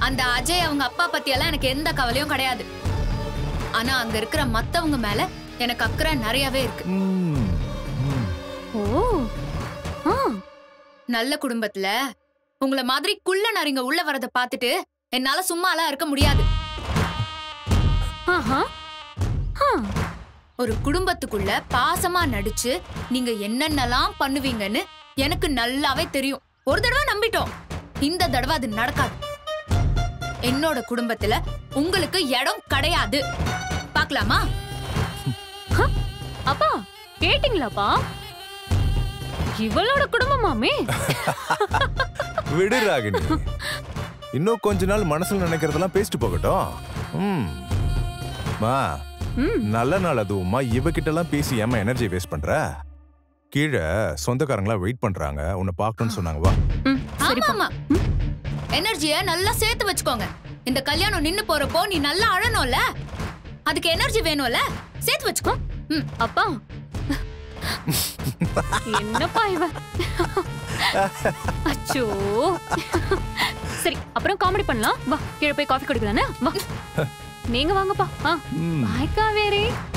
அந்த அஜய் அவங்க அப்பா பத்தியெல்லாம் எனக்கு எந்த கவலையும் கிடையாது ஆனா அங்க இருக்கிற மத்தவங்க மேல எனக்கு அக்கறை நிறையவே இருக்கு ம், ம். ஓ ஆ நல்ல குடும்பத்துல உங்களை மாதிரி குள்ள நரிங்க உள்ள வரத பார்த்துட்டு என்னால சும்மாலாம் இருக்க முடியாது ஆஹா ஆ ஒரு குடும்பத்துக்குள்ள பாசமா நடிச்சு நீங்க என்னென்னலாம் பண்ணுவீங்கன்னு எனக்கு நல்லாவே தெரியும் ஒரு தடவை நம்பிட்டோம் இந்த தடவை அது நடக்காது என்னோட குடும்பத்துல உங்களுக்கு இடம் கிடையாது பார்க்கலாமா அப்பா கேட்டிங்களாப்பா இவளோட குடும்பமாமே விடு ராகினி இன்னும் கொஞ்ச நாள் மனசுல நினைக்கிறதெல்லாம் பேசிட்டு போகட்டும் ம் மா ம் நல்ல நாள் அதுவுமா இவகிட்ட எல்லாம் பேசி ஏமா எனர்ஜி வேஸ்ட் பண்ற கீழே சொந்தக்காரங்களா வெயிட் பண்றாங்க உன்னை பார்க்கணும்னு சொன்னாங்க வா ம் ஆமா சரிப்பா ஆமா எனர்ஜிய நல்லா சேர்த்து வச்சுக்கோங்க இந்த கல்யாணம் நின்னு போறப்போ நீ நல்லா அழணும்ல அதுக்கு எனர்ஜி வேணும்ல சேர்த்து வச்சுக்கோ ம் அப்பா என்னப்பா இவ அச்சோ சரி அப்புறம் காமெடி பண்ணலாம் வா கீழே போய் காஃபி குடிக்கலானே வா நீங்க வாங்கப்பா ஆ ம் பாய் காவேரி